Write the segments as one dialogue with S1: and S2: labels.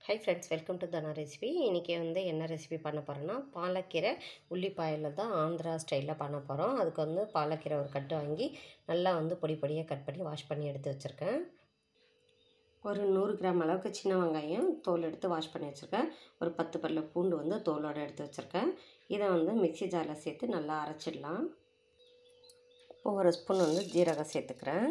S1: high friends welcome to Dhana recipe இன்றைக்கி வந்து என்ன ரெசிபி பண்ண போகிறோன்னா பாலக்கீரை உள்ளிப்பாயில் தான் ஆந்திரா ஸ்டைலில் பண்ண போகிறோம் அதுக்கு வந்து பாலக்கீரை ஒரு கட்டு வாங்கி நல்லா வந்து பொடி பொடியாக கட் பண்ணி வாஷ் பண்ணி எடுத்து வச்சுருக்கேன் ஒரு நூறு கிராம் அளவுக்கு சின்ன வெங்காயம் தோல் எடுத்து வாஷ் பண்ணி வச்சுருக்கேன் ஒரு பத்து பல்ல பூண்டு வந்து தோலோடு எடுத்து வச்சுருக்கேன் இதை வந்து மிக்ஸி ஜாரில் சேர்த்து நல்லா அரைச்சிடலாம் இப்போ ஒரு ஸ்பூன் வந்து ஜீரகம் சேர்த்துக்கிறேன்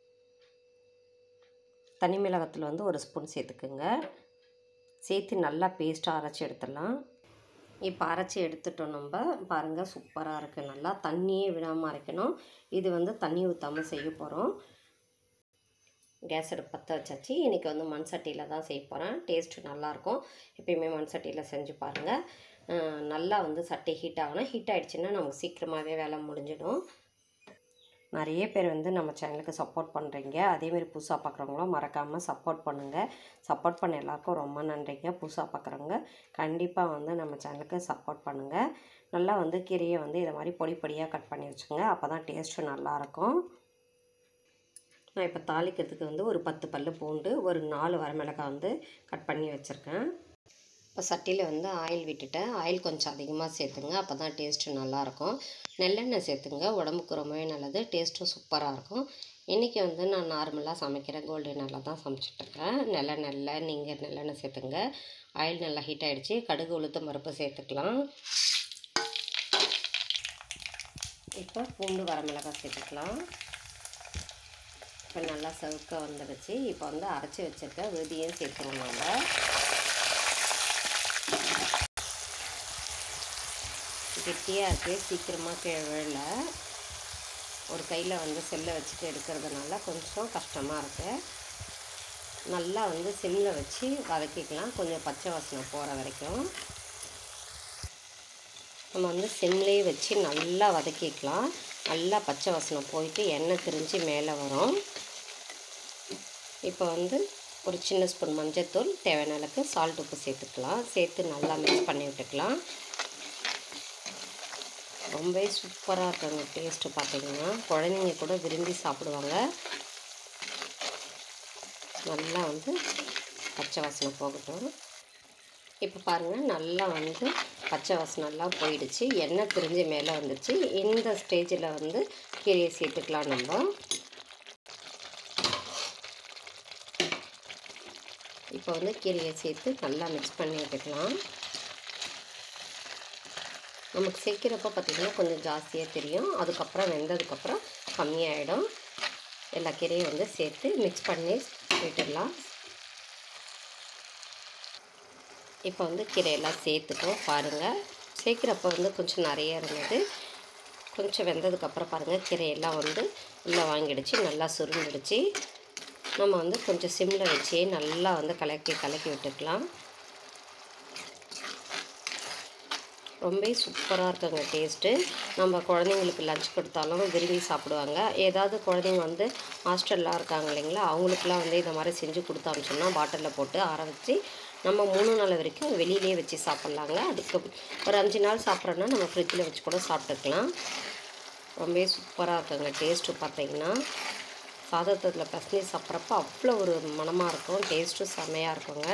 S1: தனி மிளகாத்தில் வந்து ஒரு ஸ்பூன் சேர்த்துக்குங்க சேர்த்து நல்லா பேஸ்ட்டாக அரைச்சி எடுத்துடலாம் இப்போ அரைச்சி எடுத்துட்டோம் நம்ம பாருங்கள் சூப்பராக இருக்குது நல்லா தண்ணியே விடாமல் அரைக்கணும் இது வந்து தண்ணி ஊற்றாமல் செய்ய போகிறோம் கேஸ் அடுப்பு பற்ற வச்சாச்சு இன்றைக்கி வந்து மண் சட்டியில் தான் செய்ய போகிறேன் டேஸ்ட்டு நல்லாயிருக்கும் எப்பயுமே மண் சட்டியில் செஞ்சு பாருங்கள் நல்லா வந்து சட்டி ஹீட் ஆகணும் ஹீட் ஆகிடுச்சின்னா நமக்கு சீக்கிரமாகவே வேலை முடிஞ்சிடும் நிறைய பேர் வந்து நம்ம சேனலுக்கு சப்போர்ட் பண்ணுறீங்க அதேமாரி புதுசாக பார்க்குறவங்களும் மறக்காமல் சப்போர்ட் பண்ணுங்கள் சப்போர்ட் பண்ண எல்லாருக்கும் ரொம்ப நன்றிங்க புதுசாக பார்க்குறவங்க கண்டிப்பாக வந்து நம்ம சேனலுக்கு சப்போர்ட் பண்ணுங்கள் நல்லா வந்து கீரையை வந்து இதை மாதிரி பொடி பொடியாக கட் பண்ணி வச்சுக்கோங்க அப்போ தான் டேஸ்ட்டு நல்லாயிருக்கும் நான் இப்போ தாளிக்கிறதுக்கு வந்து ஒரு பத்து பல் பூண்டு ஒரு நாலு வரமிளகாய் வந்து கட் பண்ணி வச்சுருக்கேன் இப்போ சட்டியில் வந்து ஆயில் விட்டுட்டேன் ஆயில் கொஞ்சம் அதிகமாக சேர்த்துங்க அப்போ தான் டேஸ்ட்டு நல்லாயிருக்கும் நெல்லெண்ணெய் சேர்த்துங்க உடம்புக்கு ரொம்பவே நல்லது டேஸ்ட்டும் சூப்பராக இருக்கும் இன்றைக்கி வந்து நான் நார்மலாக சமைக்கிறேன் கோல்டு நல்லா தான் சமைச்சிட்ருக்கேன் நல்லெண்ணெயில் நீங்கள் நெல்லெண்ணெய் சேர்த்துங்க ஆயில் நல்லா ஹீட் ஆகிடுச்சு கடுகு உளுத்தம் பருப்பு சேர்த்துக்கலாம் இப்போ பூண்டு வரமிளகாய் சேர்த்துக்கலாம் இப்போ நல்லா சவுக்க வந்துடுச்சு இப்போ வந்து அரைச்சி வச்சுருக்க விதியும் சேர்த்துக்கணும் நம்ம கெட்டியாக இருக்குது சீக்கிரமாக கிழல ஒரு கையில் வந்து செல்லை வச்சுட்டு எடுக்கிறதுனால கொஞ்சம் கஷ்டமாக இருக்குது நல்லா வந்து சிம்மில் வச்சு வதக்கிக்கலாம் கொஞ்சம் பச்சை வாசனை போகிற வரைக்கும் நம்ம வந்து சிம்லேயே வச்சு நல்லா வதக்கிக்கலாம் நல்லா பச்சை வாசனை போயிட்டு எண்ணெய் திரிஞ்சு மேலே வரும் இப்போ வந்து ஒரு சின்ன ஸ்பூன் மஞ்சள்தூள் தேவையான அளவுக்கு சால்ட் உப்பு சேர்த்துக்கலாம் சேர்த்து நல்லா மிக்ஸ் பண்ணி விட்டுக்கலாம் ரொம்பவே சூப்பராக இருக்குங்க டேஸ்ட்டு பார்த்தீங்கன்னா குழந்தைங்க கூட விரும்பி சாப்பிடுவாங்க நல்லா வந்து பச்சை வாசனை போகட்டும் இப்போ பாருங்கள் நல்லா வந்து பச்சை வாசனைலாம் போயிடுச்சு எண்ணெய் பிரிஞ்சு மேலே வந்துடுச்சு இந்த ஸ்டேஜில் வந்து கீரையை சேர்த்துக்கலாம் நம்ம இப்போ வந்து கீரையை சேர்த்து நல்லா மிக்ஸ் பண்ணி விட்டுக்கலாம் நமக்கு சேர்க்கிறப்ப பார்த்திங்கன்னா கொஞ்சம் ஜாஸ்தியாக தெரியும் அதுக்கப்புறம் வெந்ததுக்கப்புறம் கம்மியாயிடும் எல்லா கீரையும் வந்து சேர்த்து மிக்ஸ் பண்ணி விட்டுடலாம் இப்போ வந்து கீரையெல்லாம் சேர்த்துட்டோம் பாருங்கள் சேர்க்குறப்ப வந்து கொஞ்சம் நிறைய இருந்தது கொஞ்சம் வெந்ததுக்கப்புறம் பாருங்கள் கீரையெல்லாம் வந்து உள்ளே வாங்கிடுச்சு நல்லா சுருங்கிடுச்சு நம்ம வந்து கொஞ்சம் சிம்மில் வச்சே நல்லா வந்து கலக்கி கலக்கி விட்டுக்கலாம் ரொம்பவே சூப்பராக இருக்குங்க டேஸ்ட்டு நம்ம குழந்தைங்களுக்கு லஞ்ச் கொடுத்தாலும் விரும்பி சாப்பிடுவாங்க ஏதாவது குழந்தைங்க வந்து ஹாஸ்டல்லாம் இருக்காங்க இல்லைங்களா அவங்களுக்குலாம் வந்து இந்த மாதிரி செஞ்சு கொடுத்து அனுப்பிச்சோம்னா பாட்டிலில் போட்டு ஆற வச்சு நம்ம மூணு நாள் வரைக்கும் வெளியிலே வச்சு சாப்பிட்லாங்க அதுக்கு ஒரு அஞ்சு நாள் சாப்பிட்றோன்னா நம்ம ஃப்ரிட்ஜில் வச்சு கூட சாப்பிட்டுக்கலாம் ரொம்பவே சூப்பராக இருக்குங்க டேஸ்ட்டு பார்த்தீங்கன்னா சாதத்தில் பசனி சாப்பிட்றப்ப அவ்வளோ ஒரு மனமாக இருக்கும் டேஸ்ட்டும் செம்மையாக இருக்குங்க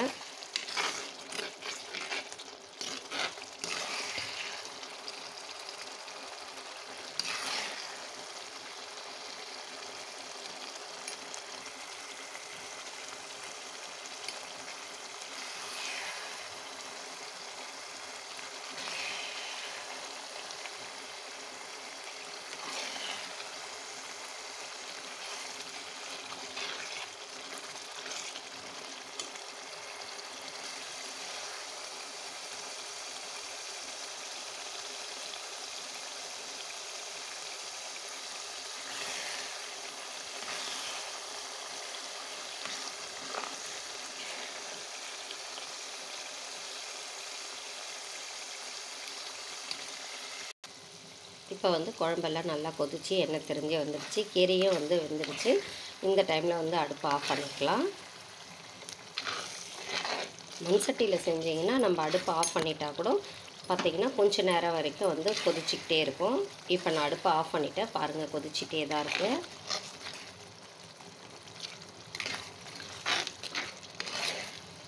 S1: இப்போ வந்து குழம்பெல்லாம் நல்லா கொதித்து எண்ணெய் தெரிஞ்சு வந்துடுச்சு கீரையும் வந்து வெந்துடுச்சு இந்த டைமில் வந்து அடுப்பு ஆஃப் பண்ணிக்கலாம் மண் சட்டியில் செஞ்சிங்கன்னா நம்ம அடுப்பு ஆஃப் பண்ணிட்டா கூட பார்த்திங்கன்னா கொஞ்சம் நேரம் வரைக்கும் வந்து கொதிச்சிக்கிட்டே இருக்கும் இப்போ நான் அடுப்பை ஆஃப் பண்ணிட்டேன் பாருங்கள் கொதிச்சிட்டே தான் இருக்குது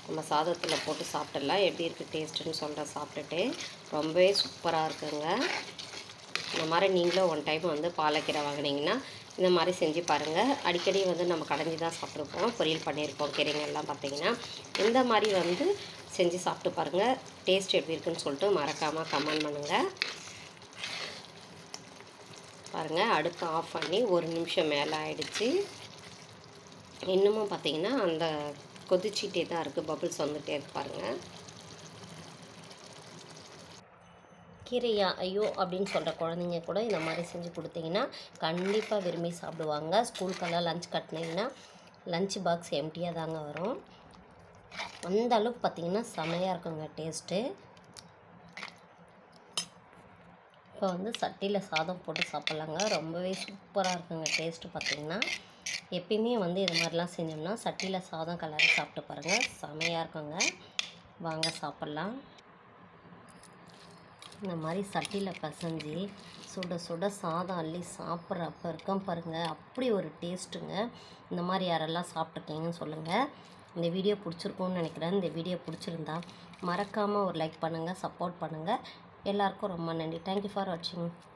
S1: நம்ம சாதத்தில் போட்டு சாப்பிட்டுடலாம் எப்படி இருக்குது டேஸ்ட்டுன்னு சொல்கிறேன் சாப்பிட்டுட்டு ரொம்பவே சூப்பராக இருக்குங்க இந்த மாதிரி நீங்களும் ஒன் டைம் வந்து பாலக்கீரை வாங்கினீங்கன்னா இந்த மாதிரி செஞ்சு பாருங்கள் அடிக்கடி வந்து நம்ம கடைஞ்சி தான் சாப்பிட்ருப்போம் பொரியல் பண்ணியிருப்போம் கீரைங்கள்லாம் பார்த்தீங்கன்னா இந்த மாதிரி வந்து செஞ்சு சாப்பிட்டு பாருங்கள் டேஸ்ட் எப்படி இருக்குன்னு சொல்லிட்டு மறக்காமல் கமெண்ட் பண்ணுங்கள் பாருங்கள் அடுப்பு ஆஃப் பண்ணி ஒரு நிமிஷம் மேலே ஆயிடுச்சு இன்னமும் பார்த்தீங்கன்னா அந்த கொதிச்சிட்டே தான் இருக்குது பபிள்ஸ் வந்துகிட்டே இருக்கு பாருங்கள் கீரையா ஐயோ அப்படின்னு சொல்கிற குழந்தைங்க கூட இந்த மாதிரி செஞ்சு கொடுத்தீங்கன்னா கண்டிப்பாக விரும்பி சாப்பிடுவாங்க ஸ்கூலுக்கெல்லாம் லஞ்ச் கட்டினீங்கன்னா லஞ்ச் பாக்ஸ் எம்டியாக தாங்க வரும் அந்த அளவுக்கு பார்த்தீங்கன்னா செமையாக இருக்குங்க டேஸ்ட்டு இப்போ வந்து சட்டியில் சாதம் போட்டு சாப்பிட்லாங்க ரொம்பவே சூப்பராக இருக்குங்க டேஸ்ட்டு பார்த்தீங்கன்னா எப்பயுமே வந்து இது மாதிரிலாம் செஞ்சோம்னா சட்டியில் சாதம் கலரி சாப்பிட்டு பாருங்கள் செமையாக இருக்குங்க வாங்க சாப்பிட்லாம் இந்த மாதிரி சட்டியில் பசைஞ்சு சுட சுட சாதம் அள்ளி சாப்பிட்றப்ப இருக்கும் பாருங்கள் அப்படி ஒரு டேஸ்ட்டுங்க இந்த மாதிரி யாரெல்லாம் சாப்பிட்ருக்கீங்கன்னு சொல்லுங்கள் இந்த வீடியோ பிடிச்சிருக்கும்னு நினைக்கிறேன் இந்த வீடியோ பிடிச்சிருந்தா மறக்காமல் ஒரு லைக் பண்ணுங்கள் சப்போர்ட் பண்ணுங்கள் எல்லாருக்கும் ரொம்ப நன்றி தேங்க்யூ ஃபார் வாட்சிங்